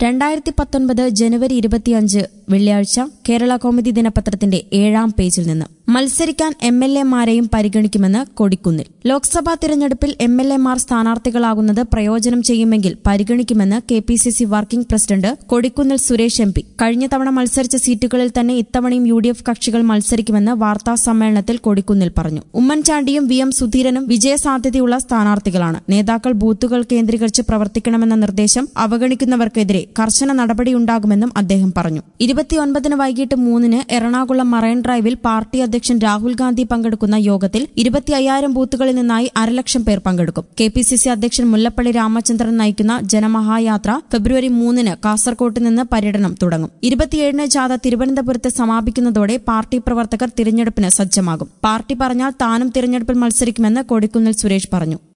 രണ്ടായിരത്തി പത്തൊൻപത് ജനുവരി ഇരുപത്തിയഞ്ച് വെള്ളിയാഴ്ച കേരള കൗമുദി ദിനപത്രത്തിന്റെ ഏഴാം പേജിൽ നിന്ന് മത്സരിക്കാൻ എം എൽ എമാരെയും പരിഗണിക്കുമെന്ന് കൊടിക്കുന്നിൽ ലോക്സഭാ തിരഞ്ഞെടുപ്പിൽ എം എൽ എമാർ സ്ഥാനാർത്ഥികളാകുന്നത് പ്രയോജനം ചെയ്യുമെങ്കിൽ പരിഗണിക്കുമെന്ന് K P C C working president Kodikunnil Suresh M P കഴിഞ്ഞ തവണ മത്സരിച്ച സീറ്റുകളിൽ തന്നെ ഇത്തവണയും യു ഡി എഫ് കക്ഷികൾ മത്സരിക്കുമെന്ന് വാർത്താ സമ്മേളനത്തിൽ കൊടിക്കുന്നിൽ പറഞ്ഞു ഉമ്മൻചാണ്ടിയും വി എം സുധീരനും വിജയസാധ്യതയുള്ള സ്ഥാനാർത്ഥികളാണ് നേതാക്കൾ ബൂത്തുകൾ കേന്ദ്രീകരിച്ച് പ്രവർത്തിക്കണമെന്ന നിർദ്ദേശം അവഗണിക്കുന്നവർക്കെതിരെ കർശന നടപടിയുണ്ടാകുമെന്നും അദ്ദേഹം പറഞ്ഞു ഇരുപത്തിയൊൻപതിന് വൈകിട്ട് മൂന്നിന് എറണാകുളം മറൈൻ ഡ്രൈവിൽ പാർട്ടി അധ്യക്ഷൻ രാഹുൽ ഗാന്ധി പങ്കെടുക്കുന്ന യോഗത്തിൽ ഇരുപത്തി അയ്യായിരം ബൂത്തുകളിൽ നിന്നായി അരലക്ഷം പേർ പങ്കെടുക്കും കെ പി സി സി അധ്യക്ഷൻ മുല്ലപ്പള്ളി രാമചന്ദ്രൻ നയിക്കുന്ന ജനമഹായാത്ര ഫെബ്രുവരി മൂന്നിന് കാസർകോട്ട് നിന്ന് പര്യടനം തുടങ്ങും ഇരുപത്തിയേഴിന് ജാഥ തിരുവനന്തപുരത്ത് സമാപിക്കുന്നതോടെ പാർട്ടി പ്രവർത്തകർ തിരഞ്ഞെടുപ്പിന് സജ്ജമാകും പാർട്ടി പറഞ്ഞാൽ താനും തിരഞ്ഞെടുപ്പിൽ മത്സരിക്കുമെന്ന് കൊടിക്കുന്നിൽ സുരേഷ് പറഞ്ഞു